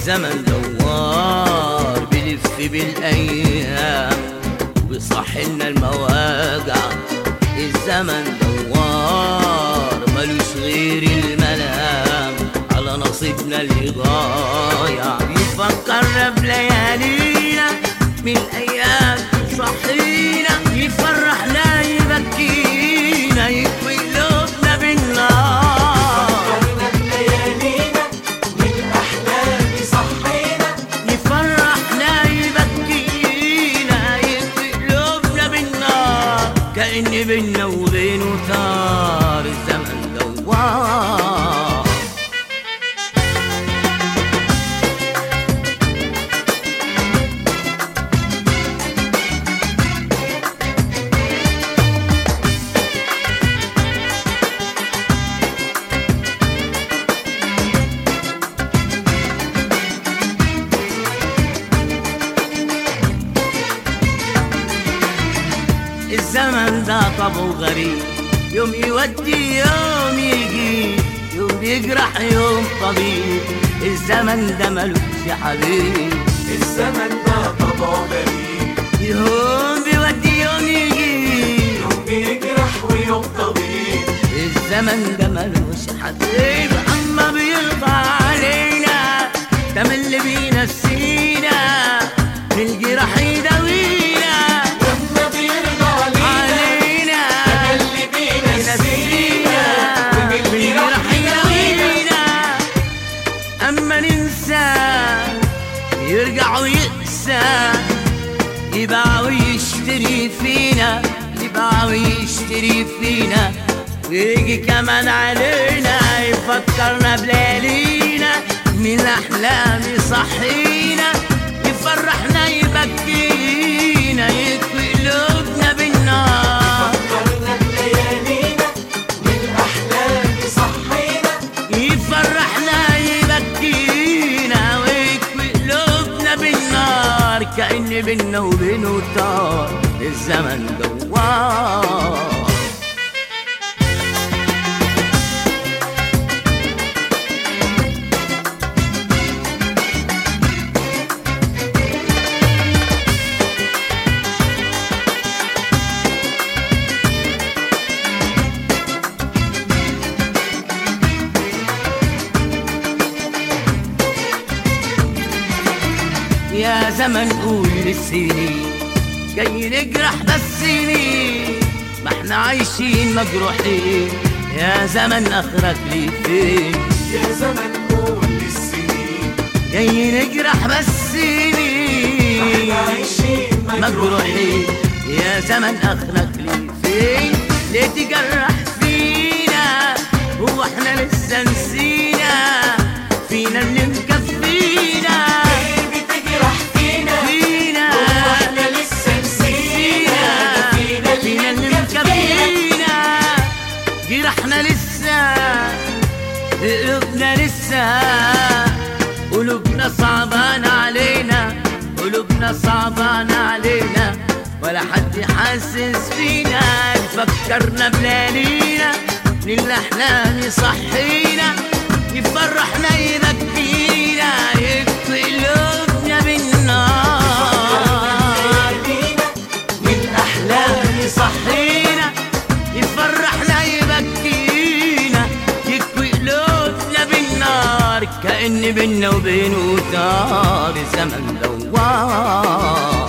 الزمن دوار بلف بالايام وبيصحلنا المواجع الزمن دوار ملوش غير الملام على نصيبنا اللي ضايع يفكرنا بليالينا من الايام صحينا يفرحنا يبكينا يكوي قلوبنا بالنار فكرنا بليالينا من أحلام صحينا يفرحنا يبكينا يكفي قلوبنا بالنار كأن بينا وبينه طار الزمن دوار الزمن ده طبعه غريب يوم يودي يوم يجي يوم يجرح يوم طبيب الزمن ده ملوش حبيب الزمن ده طبعه غريب يوم بيودي يوم يجي يوم بيجرح ويوم طبيب الزمن ده ملوش حبيب اما بيرضى علينا تمل بينا السينا بالجراح يداوينا لما بيرضى علينا علينا اللي بينا السينا بالجراح يداوينا اما ننسى يرجع ويقسى يباع ويشتري فينا يباع ويشتري فينا ويجي كمان علينا يفكرنا بليالينا من احلام يصحينا يفرحنا يبكينا يكوي قلوبنا بالنار فكرنا بليالينا من أحلام صحينا يفرحنا يبكينا ويكوي قلوبنا بالنار كأن بينا وبينه طار الزمن دوار يا زمن قول للسنين جاي نجرح بس سنين ما احنا عايشين مجروحين يا زمن اخرك لي فين يا زمن قول للسنين جاي نجرح بس سنين احنا عايشين مجروحين مجروحين يا زمن اخرك لي فين ليه تجرح فينا هو احنا لسه نسينا فينا اللي مكفينا ليه بتجرح فينا فينا هو احنا لسه نسينا فينا فينا اللي اللي مكفينا مكفينا جرحنا لسه قلوبنا لسه قلوبنا صعبان علينا قلوبنا صعبان علينا ولا حد حاسس فينا فكرنا بليالينا للأحلام يصحينا يفرحنا يبكينا يكفي قلوبنا بالنار ليالينا من أحلام يصحينا يفرحنا يبكينا يكوي قلوبنا بالنار كأن بينا وبينه دار زمن دوار